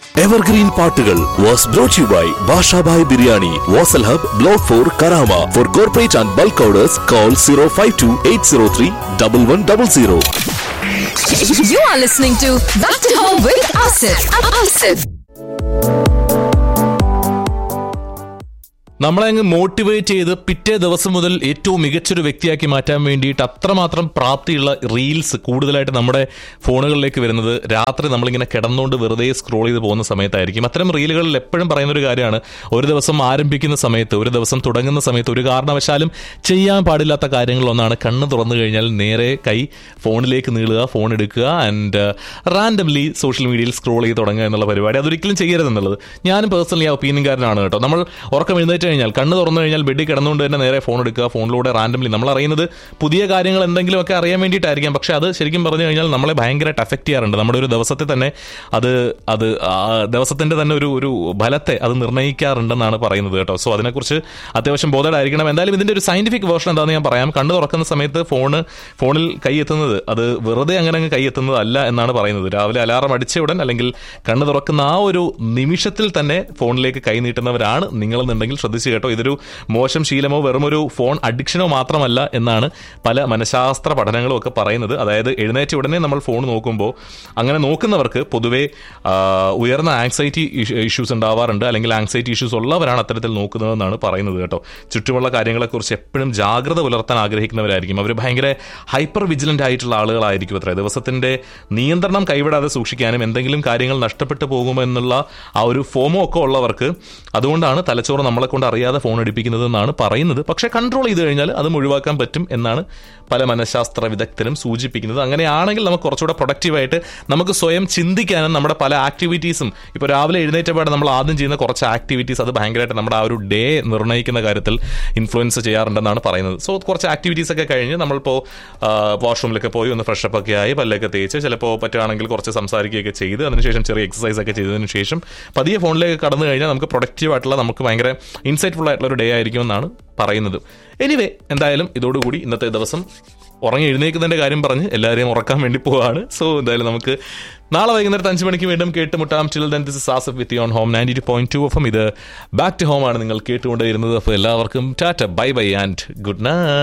Evergreen പാട്ടുകൾ was brought you by Bashabai biryani Vasal hub block four Karama for corporate and bulk orders call zero five two eight zero three double one double zero You are listening to Back to Home with Asif. Asif. നമ്മളെ അങ്ങ് motivate ചെയ്ത് പിറ്റേ ദിവസം മുതൽ ഏറ്റവും മികച്ചൊരു വ്യക്തിയാക്കി മാറ്റാൻ വേണ്ടിയിട്ട് അത്രമാത്രം പ്രാപ്തിയുള്ള റീൽസ് കൂടുതലായിട്ട് നമ്മുടെ ഫോണുകളിലേക്ക് വരുന്നത് രാത്രി നമ്മളിങ്ങനെ കിടന്നുകൊണ്ട് വെറുതെ സ്ക്രോൾ ചെയ്ത് പോകുന്ന സമയത്തായിരിക്കും അത്തരം റീലുകളിൽ എപ്പോഴും പറയുന്ന ഒരു കാര്യമാണ് ഒരു ദിവസം ആരംഭിക്കുന്ന സമയത്ത് ഒരു ദിവസം തുടങ്ങുന്ന സമയത്ത് ഒരു കാരണവശാലും ചെയ്യാൻ പാടില്ലാത്ത കാര്യങ്ങളൊന്നാണ് കണ്ണ് തുറന്നു കഴിഞ്ഞാൽ നേരെ കൈ ഫോണിലേക്ക് നീളുക ഫോൺ എടുക്കുക ആൻഡ് റാൻഡംലി സോഷ്യൽ മീഡിയയിൽ സ്ക്രോൾ ചെയ്ത് തുടങ്ങുക എന്നുള്ള പരിപാടി അതൊരിക്കലും ചെയ്യരുതെന്നുള്ളത് ഞാനും പേഴ്സണലി ആ ഒപ്പീനിയൻകാരനാണ് കേട്ടോ നമ്മൾ ഉറക്കം എഴുന്നേറ്റ് കഴിഞ്ഞാൽ കണ്ണ് തുറന്നു കഴിഞ്ഞാൽ ബെഡിൽ കിടന്നുകൊണ്ട് തന്നെ നേരെ ഫോൺ എടുക്കുക ഫോണിലൂടെ റാൻഡംലി നമ്മൾ അറിയുന്നത് പുതിയ കാര്യങ്ങൾ എന്തെങ്കിലുമൊക്കെ അറിയാൻ വേണ്ടിയിട്ടായിരിക്കാം പക്ഷെ അത് ശരിക്കും പറഞ്ഞു കഴിഞ്ഞാൽ നമ്മളെ ഭയങ്കരമായിട്ട് അഫക്റ്റ് ചെയ്യാറുണ്ട് നമ്മുടെ ഒരു ദിവസത്തെ തന്നെ അത് അത് ആ ദിവസത്തിന്റെ തന്നെ ഒരു ഒരു ഫലത്തെ അത് നിർണ്ണയിക്കാറുണ്ടെന്നാണ് പറയുന്നത് കേട്ടോ സോ അതിനെക്കുറിച്ച് അത്യാവശ്യം ബോധമായിരിക്കണം എന്തായാലും ഇതിന്റെ ഒരു സയന്റിഫിക് വേർഷൻ എന്താണെന്ന് ഞാൻ പറയാം കണ്ണ് തുറക്കുന്ന സമയത്ത് ഫോണ് ഫോണിൽ കൈ എത്തുന്നത് അത് വെറുതെ അങ്ങനെ അങ്ങ് കൈ എത്തുന്നത് അല്ല എന്നാണ് പറയുന്നത് രാവിലെ അലാറം അടിച്ച ഉടൻ അല്ലെങ്കിൽ കണ്ണ് തുറക്കുന്ന ആ ഒരു നിമിഷത്തിൽ തന്നെ ഫോണിലേക്ക് കൈ നീട്ടുന്നവരാണ് നിങ്ങളെന്നുണ്ടെങ്കിൽ ശ്രദ്ധിച്ച് കേട്ടോ ഇതൊരു മോശം ശീലമോ വെറും ഒരു ഫോൺ അഡിക്ഷനോ മാത്രമല്ല എന്നാണ് പല മനഃശാസ്ത്ര പഠനങ്ങളും ഒക്കെ പറയുന്നത് അതായത് എഴുന്നേറ്റ ഉടനെ നമ്മൾ ഫോൺ നോക്കുമ്പോൾ അങ്ങനെ നോക്കുന്നവർക്ക് പൊതുവേ ആ, ഉയർന്ന ആങ്സൈറ്റി ഇഷ്യൂസ് ഉണ്ടാവാറുണ്ട് അല്ലെങ്കിൽ ആങ്സൈറ്റി ഇഷ്യൂസ് ഉള്ളവരാണ് അത്തരത്തിൽ നോക്കുന്നതെന്നാണ് പറയുന്നത് കേട്ടോ ചുറ്റുമുള്ള കാര്യങ്ങളെക്കുറിച്ച് എപ്പോഴും ജാഗ്രത പുലർത്താൻ ആഗ്രഹിക്കുന്നവരായിരിക്കും അവർ ഭയങ്കര ഹൈപ്പർ വിജിലന്റ് ആയിട്ടുള്ള ആളുകളായിരിക്കും അത്ര ദിവസത്തിന്റെ നിയന്ത്രണം കൈവിടാതെ സൂക്ഷിക്കാനും എന്തെങ്കിലും കാര്യങ്ങൾ നഷ്ടപ്പെട്ടു പോകുമെന്നുള്ള ആ ഒരു ഫോമോ ഒക്കെ ഉള്ളവർക്ക് അതുകൊണ്ടാണ് തലച്ചോറ് നമ്മളെ കൊണ്ട് അറിയാതെ ഫോൺ എടുപ്പിക്കുന്നത് എന്നാണ് പറയുന്നത് പക്ഷേ കൺട്രോൾ ചെയ്ത് കഴിഞ്ഞാൽ അത് ഒഴിവാക്കാൻ പറ്റും എന്നാണ് പല മനഃശാസ്ത്ര വിദഗ്ധരും സൂചിപ്പിക്കുന്നത് അങ്ങനെയാണെങ്കിൽ നമുക്ക് കുറച്ചുകൂടെ പ്രൊഡക്റ്റീവായിട്ട് നമുക്ക് സ്വയം ചിന്തിക്കാനും നമ്മുടെ പല ആക്ടിവിറ്റീസും ഇപ്പോൾ രാവിലെ എഴുന്നേറ്റപാടെ നമ്മൾ ആദ്യം ചെയ്യുന്ന കുറച്ച് ആക്ടിവിറ്റീസ് അത് ഭയങ്കരമായിട്ട് നമ്മുടെ ആ ഒരു ഡേ നിർണ്ണയിക്കുന്ന കാര്യത്തിൽ ഇൻഫ്ലുവൻസ് ചെയ്യാറുണ്ടെന്നാണ് പറയുന്നത് സോ കുറച്ച് ആക്ടിവിറ്റീസ് ഒക്കെ കഴിഞ്ഞ് നമ്മളിപ്പോൾ വാഷ്റൂമിലൊക്കെ പോയി ഒന്ന് ഫ്രഷ് അപ്പ് ഒക്കെ ആയി പല്ലൊക്കെ തേച്ച് ചിലപ്പോൾ പറ്റുകയാണെങ്കിൽ കുറച്ച് സംസാരിക്കുകയൊക്കെ ചെയ്ത് അതിനുശേഷം ചെറിയ എക്സസൈസ് ഒക്കെ ചെയ്തതിന് ശേഷം പതിയെ ഫോണിലേക്ക് കടന്നു കഴിഞ്ഞാൽ നമുക്ക് പ്രൊഡക്റ്റീവ് ആയിട്ടുള്ള നമുക്ക് ഭയങ്കര ഇൻസൈറ്റ്ഫുൾ ആയിട്ടുള്ള ഒരു ഡേ ആയിരിക്കും എന്നാണ് പറയുന്നത് എനിവേ എന്തായാലും ഇതോടുകൂടി ഇന്നത്തെ ദിവസം ഉറങ്ങി എഴുന്നേക്കുന്നതിന്റെ കാര്യം പറഞ്ഞ് എല്ലാവരെയും ഉറക്കാൻ വേണ്ടി പോവാണ് സോ എന്തായാലും നമുക്ക് നാളെ വൈകുന്നേരത്ത് അഞ്ച് മണിക്ക് വീണ്ടും കേട്ടുമുട്ടാം ചിൽ ദൻ ദിസ് സാസഫ് with on home ninety two point two F ഇത് ബാക്ക് ടു ഹോം ആണ് നിങ്ങൾ കേട്ടുകൊണ്ടേയിരുന്നത് അപ്പോൾ എല്ലാവർക്കും tata bye bye and good night